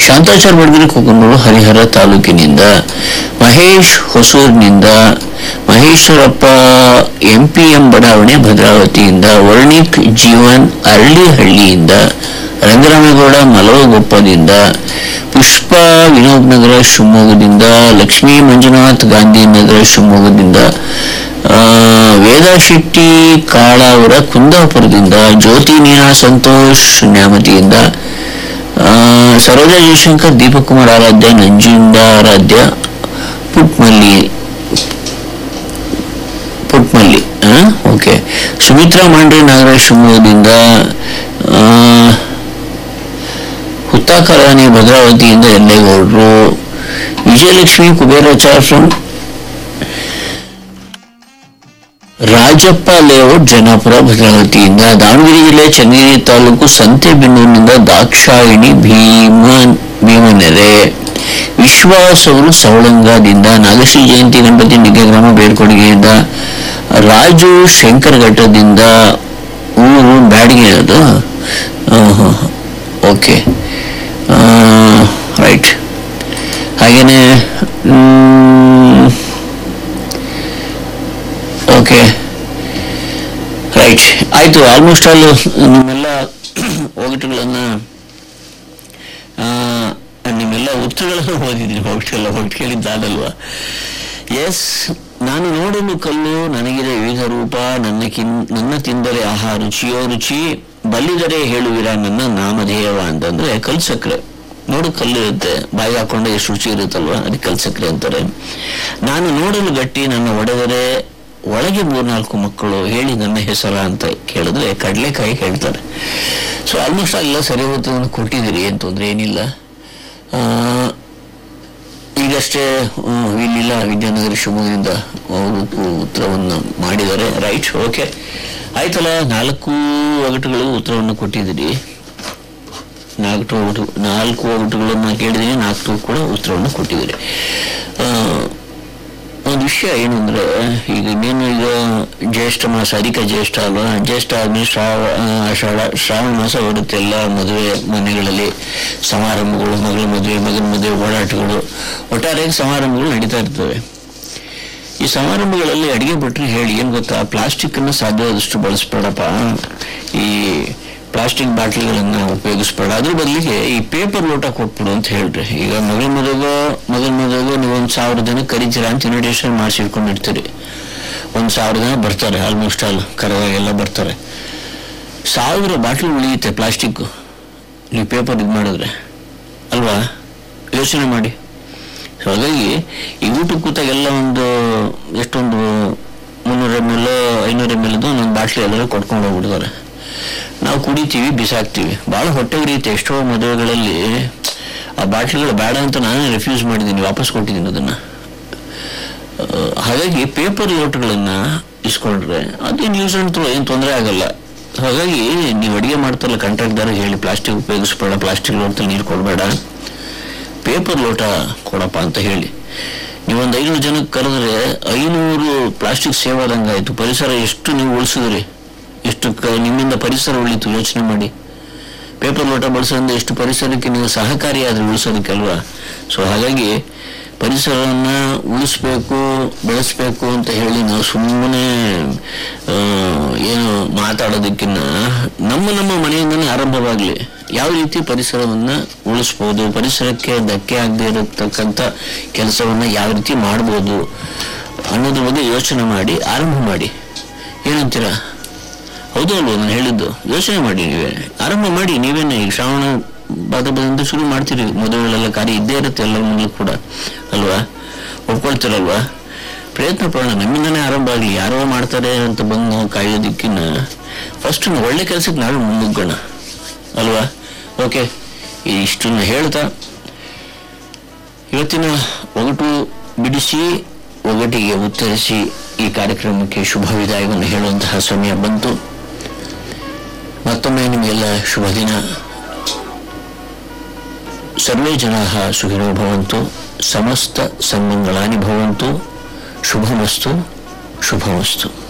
Shantachar ಬಡಗರಿ cucumber Harihara ತಾಲೂಕಿನಿಂದ Mahesh ಹೊಸೂರಿನಿಂದ Maheshwarappa MPM ಬಡಾವಣೆ ಭದ್ರಾವತಿಯಿಂದ ವರ್ಣಿಕ್ ಜೀವನ್ ಅರಳಿಹಳ್ಳಿಯಿಂದ ರಂಗರಾಮೇಗೌಡ ಮಲವಗೊಪ್ಪದಿಂದ ಪುಷ್ಪ ವಿನೋದ್ ನಗರ ಶಿವಮೊಗ್ಗದಿಂದ ಲಕ್ಷ್ಮೀ ಮಂಜುನಾಥ್ ಗಾಂಧಿನಗರ ಶಿವಮೊಗ್ಗದಿಂದ ಆ, ವೇದಾ ಶೆಟ್ಟಿ ಕಾಳಾವರ ಕುಂದಾಪುರದಿಂದ ಜ್ಯೋತಿ ಮೀನಾ ಸಂತೋಷ್ ನ್ಯಾಮತಿಯಿಂದ ಆ, ಸರೋಜಾ ಜಯಶಂಕರ್ ದೀಪಕ್ ಕುಮಾರ್ ಆರಾಧ್ಯ ನಂಜುಂಡಾರಾಧ್ಯ ಪುಟ್ಮಲ್ಲಿ ಪುಟ್ಮಲ್ಲಿ ಓಕೆ ಸುಮಿತ್ರಾ ಮಾಂಡ್ರೆ ನಾಗರಾಜ್ ಶಿವಮೊಗ್ಗದಿಂದ ಆ, ಹುತ್ತಾಕರಾಣಿ ಭದ್ರಾವತಿಯಿಂದ ಎಲ್ಲೇಗೌಡರು ವಿಜಯಲಕ್ಷ್ಮಿ ಕುಬೇರಾಚಾರ್ ಫ್ರಮ್ ರಾಜಪ್ಪ ಲೇಔಟ್ ಜನಾಪುರ ಭದ್ರಾವತಿಯಿಂದ ದಾವಣಗೆರೆ ಜಿಲ್ಲೆ ಚನ್ನಗಿರಿ ತಾಲೂಕು ಸಂತೆಬೆನ್ನೂರಿನಿಂದ ದಾಕ್ಷಾಯಿಣಿ ಭೀಮನ್ ಭೀಮನೆರೆ ವಿಶ್ವಾಸ್ ಅವರು ಸವಳಂಗದಿಂದ ನಾಗಶ್ರೀ ಜಯಂತಿ ಗಣಪತಿ ನಿಗೆ ಗ್ರಾಮ ಬೇರ್ಕೊಡುಗೆಯಿಂದ ರಾಜು ಶಂಕರಘಟ್ಟದಿಂದ ಊರು ಬ್ಯಾಡಿಗೆ ಅದು ಓಕೆ ರೈಟ್ ಹಾಗೇನೆ ಮ್, ಓಕೆ ರೈಟ್ ಆಯ್ತು ಆಲ್ಮೋಸ್ಟ್ ಆಲ್ ನಿಮ್ಮೆಲ್ಲ ಒಗಟುಗಳನ್ನ ಆ, ನಿಮ್ಮೆಲ್ಲ ಉತ್ತರಗಳನ್ನು ಓದಿದ್ದೀನಿ ಒಗಟೆಲ್ಲ ಒಗಟು ಕೇಳಿದ್ದಾದಲ್ವಾ ಎಸ್ ನಾನು ನೋಡಲು ಕಲ್ಲು ನನಗಿದೆ ವಿವಿಧ ರೂಪ ನನ್ನ ಕಿನ್ ನನ್ನ ತಿಂದರೆ ಆಹಾ ರುಚಿಯೋ ರುಚಿ ಬಲ್ಲಿದರೆ ಹೇಳುವಿರ ನನ್ನ ನಾಮಧೇಯವ ಅಂತಂದ್ರೆ ಕಲ್ ಸಕ್ಕರೆ ನೋಡು ಕಲ್ಲು ಇರುತ್ತೆ ಬಾಯಿ ಹಾಕೊಂಡ್ರೆ ಎಷ್ಟು ರುಚಿ ಇರುತ್ತಲ್ವಾ ಅದಕ್ಕೆ ಕಲ್ ಸಕ್ಕರೆ ಅಂತಾರೆ ನಾನು ನೋಡಲು ಗಟ್ಟಿ ನನ್ನ ಒಡೆದರೆ ಒಳಗೆ ಮೂರ್ನಾಲ್ಕು ಮಕ್ಕಳು ಹೇಳಿ ನನ್ನ ಹೆಸರ ಅಂತ ಕೇಳಿದ್ರೆ ಕಡಲೆಕಾಯಿ ಹೇಳ್ತಾರೆ ಸೊ ಆಲ್ಮೋಸ್ಟ್ ಎಲ್ಲ ಸರಿ ಉತ್ತರವನ್ನು ಕೊಟ್ಟಿದ್ದೀರಿ ಏನು ತೊಂದರೆ ಏನಿಲ್ಲ ಆ, ಈಗಷ್ಟೇ ಹ್ಮ್, ಇಲ್ಲಿಲ್ಲ ವಿದ್ಯಾನಗರ ಶಿವಮೊಗ್ಗದಿಂದ ಅವರು ಉತ್ತರವನ್ನು ಮಾಡಿದ್ದಾರೆ ರೈಟ್ ಓಕೆ ಆಯ್ತಲ್ಲ ನಾಲ್ಕು ಒಗಟುಗಳು ಉತ್ತರವನ್ನು ಕೊಟ್ಟಿದ್ದೀರಿ ನಾಲ್ಕು ಒಗಟು ನಾಲ್ಕು ಒಗಟುಗಳನ್ನು ಕೇಳಿದ್ದೀನಿ ನಾಲ್ಕು ಕೂಡ ಉತ್ತರವನ್ನು ಕೊಟ್ಟಿದ್ದೀರಿ ಆ, ಒಂದು ವಿಷಯ ಏನು ಅಂದ್ರೆ ಈಗ ಇನ್ನೇನು ಈಗ ಜ್ಯೇಷ್ಠ ಮಾಸ ಅಧಿಕ ಜ್ಯೇಷ್ಠ ಅಲ್ವಾ ಜ್ಯೇಷ್ಠ ಆದ್ಮೇಲೆ ಶ್ರಾವ ಆ, ಆಷಾಢ ಶ್ರಾವಣ ಮಾಸ ಬರುತ್ತೆ ಎಲ್ಲ ಮದುವೆ ಮನೆಗಳಲ್ಲಿ ಸಮಾರಂಭಗಳು ಮಗಳ ಮದುವೆ ಮಗನ ಮದುವೆ ಓಡಾಟಗಳು ಒಟ್ಟಾರೆ ಸಮಾರಂಭಗಳು ನಡೀತಾ ಇರ್ತವೆ ಈ ಸಮಾರಂಭಗಳಲ್ಲಿ ಅಡಿಗೆ ಬಿಟ್ರೆ ಹೇಳಿ ಏನು ಗೊತ್ತಾ ಪ್ಲಾಸ್ಟಿಕ್ ಅನ್ನ ಸಾಧ್ಯವಾದಷ್ಟು ಬಳಸ್ಬೇಡಪ್ಪ ಈ ಪ್ಲಾಸ್ಟಿಕ್ ಬಾಟ್ಲಿಗಳನ್ನ ಉಪಯೋಗಿಸ್ಬೇಡ ಅದ್ರ ಬದಲಿಗೆ ಈ ಪೇಪರ್ ಲೋಟ ಕೊಟ್ಬಿಡು ಅಂತ ಹೇಳ್ರಿ ಈಗ ಮಗಳ ಮದುವೆಗೋ ಮಗನ ಮದುವೆಗೋ ನೀವು ಒಂದು ಸಾವಿರ ಜನ ಕರೀತೀರಾ ಅಂತ ಇನ್ವಿಟೇಷನ್ ಮಾಡಿಸಿ ಇಟ್ಕೊಂಡಿರ್ತೀರಿ ಒಂದು ಸಾವಿರ ಜನ ಬರ್ತಾರೆ ಆಲ್ಮೋಸ್ಟ್ ಆಲ್ ಕರೆದಾಗೆಲ್ಲ ಬರ್ತಾರೆ ಸಾವಿರ ಬಾಟ್ಲಿ ಉಳಿಯುತ್ತೆ ಪ್ಲಾಸ್ಟಿಕ್ ನೀವು ಪೇಪರ್ ಇದು ಮಾಡಿದ್ರೆ ಅಲ್ವಾ ಯೋಚನೆ ಮಾಡಿ So ಹಾಗಾಗಿ ಈ ಊಟಕ್ಕೆ ಕೂತಾಗ ಎಲ್ಲ ಒಂದು ಎಷ್ಟೊಂದು ಮುನ್ನೂರ ಎಮ್ ಎಲ್ ಐನೂರ ಎಮ್ ಎಲ್ ಒಂದೊಂದು ಬಾಟ್ಲಿ ಎಲ್ಲರೂ ಕೊಟ್ಕೊಂಡು ಹೋಗ್ಬಿಡ್ತಾರೆ ನಾವು ಕುಡಿತೀವಿ ಬಿಸಾಕ್ತೀವಿ ಭಾಳ ಹೊಟ್ಟೆ ಉರಿಯುತ್ತೆ ಎಷ್ಟೋ ಮದುವೆಗಳಲ್ಲಿ ಆ ಬಾಟ್ಲಿಗಳು ಬೇಡ ಅಂತ ನಾನೇ ರಿಫ್ಯೂಸ್ ಮಾಡಿದ್ದೀನಿ ವಾಪಸ್ ಕೊಟ್ಟಿದ್ದೀನಿ ಅದನ್ನು ಹಾಗಾಗಿ ಪೇಪರ್ ಲೋಟಗಳನ್ನು ಇಸ್ಕೊಂಡ್ರೆ ಅದೇನು ಯೂಸ್ ಅಂಡ್ ಥ್ರೋ ಏನು ತೊಂದರೆ ಆಗಲ್ಲ ಹಾಗಾಗಿ ನೀವು ಅಡುಗೆ ಮಾಡ್ತಾರಲ್ಲ ಕಾಂಟ್ರಾಕ್ಟ್ದಾರ ಹೇಳಿ ಪ್ಲಾಸ್ಟಿಕ್ ಉಪಯೋಗಿಸ್ಬೇಡ ಪ್ಲಾಸ್ಟಿಕ್ ಲೋಟದಲ್ಲಿ ನೀರು ಕೊಡಬೇಡ ಪೇಪರ್ ಲೋಟ ಕೊಡಪ್ಪ ಅಂತ ಹೇಳಿ ನೀವೊಂದು ಐನೂರು ಜನಕ್ಕೆ ಕರೆದ್ರೆ ಐನೂರು ಪ್ಲಾಸ್ಟಿಕ್ ಸೇವ್ ಆದಂಗೆ ಆಯಿತು ಪರಿಸರ ಎಷ್ಟು ನೀವು ಉಳಿಸಿದ್ರಿ ಎಷ್ಟು ಕ- ನಿಮ್ಮಿಂದ ಪರಿಸರ ಉಳಿತು ಯೋಚನೆ ಮಾಡಿ ಪೇಪರ್ ಲೋಟ ಬಳಸೋದ್ರಿಂದ ಎಷ್ಟು ಪರಿಸರಕ್ಕೆ ನೀವು ಸಹಕಾರಿಯಾದ್ರೆ ಉಳಿಸೋದಕ್ಕೆ ಅಲ್ವಾ ಸೊ ಹಾಗಾಗಿ ಪರಿಸರವನ್ನ ಉಳಿಸ್ಬೇಕು ಬೆಳೆಸ್ಬೇಕು ಅಂತ ಹೇಳಿ ನಾವು ಸುಮ್ಮನೆ ಏನು ಮಾತಾಡೋದಕ್ಕಿಂತ ನಮ್ಮ ನಮ್ಮ ಮನೆಯಿಂದನೇ ಆರಂಭವಾಗಲಿ ಯಾವ ರೀತಿ ಪರಿಸರವನ್ನ ಉಳಿಸ್ಬೋದು ಪರಿಸರಕ್ಕೆ ಧಕ್ಕೆ ಆಗದೆ ಇರತಕ್ಕಂಥ ಕೆಲಸವನ್ನ ಯಾವ ರೀತಿ ಮಾಡ್ಬೋದು ಅನ್ನೋದ್ರ ಬಗ್ಗೆ ಯೋಚನೆ ಮಾಡಿ ಆರಂಭ ಮಾಡಿ ಏನಂತೀರಾ ಹೌದು ಅಲ್ವೋ ನಾನು ಹೇಳಿದ್ದು ಯೋಚನೆ ಮಾಡಿ ನೀವೇ ಆರಂಭ ಮಾಡಿ ನೀವೇನೆ ಈಗ ಶ್ರಾವಣ ಭಾದ್ರಪದದಿಂದ ಶುರು ಮಾಡ್ತೀರಿ ಮದುವೆಗಳೆಲ್ಲ ಕಾರ್ಯ ಇದ್ದೇ ಇರುತ್ತೆ ಎಲ್ಲರ ಮನೇಲಿ ಕೂಡ ಅಲ್ವಾ ಒಪ್ಕೊಳ್ತೀರಲ್ವಾ ಪ್ರಯತ್ನ ಪಡೋಣ ನಮ್ಮಿಂದನೇ ಆರಂಭ ಆಗಲಿ ಯಾರೋ ಮಾಡ್ತಾರೆ ಅಂತ ಬಂದು ನಾವು ಕಾಯೋದಕ್ಕಿನ್ನ ಫಸ್ಟ್ ಒಳ್ಳೆ ಕೆಲಸಕ್ಕೆ ನಾವೇ ಮುನ್ನುಗ್ಗೋಣ ಅಲ್ವಾ ಓಕೆ ಇಷ್ಟನ್ನ ಹೇಳ್ತಾ ಇವತ್ತಿನ ಒಗಟು ಬಿಡಿಸಿ ಒಗಟಿಗೆ ಉತ್ತರಿಸಿ ಈ ಕಾರ್ಯಕ್ರಮಕ್ಕೆ ಶುಭ ವಿದಾಯವನ್ನು ಹೇಳುವಂತಹ ಸಮಯ ಬಂತು ಮತ್ತೊಮ್ಮೆ ನಿಮಗೆಲ್ಲ ಶುಭ ದಿನ ಸರ್ವೇ ಜನಾ ಸುಖಿನೋ ಭವಂತು ಸಮಸ್ತ ಸನ್ಮಂಗಳಾನಿ ಭವಂತು ಶುಭಮಸ್ತು ಶುಭಮಸ್ತು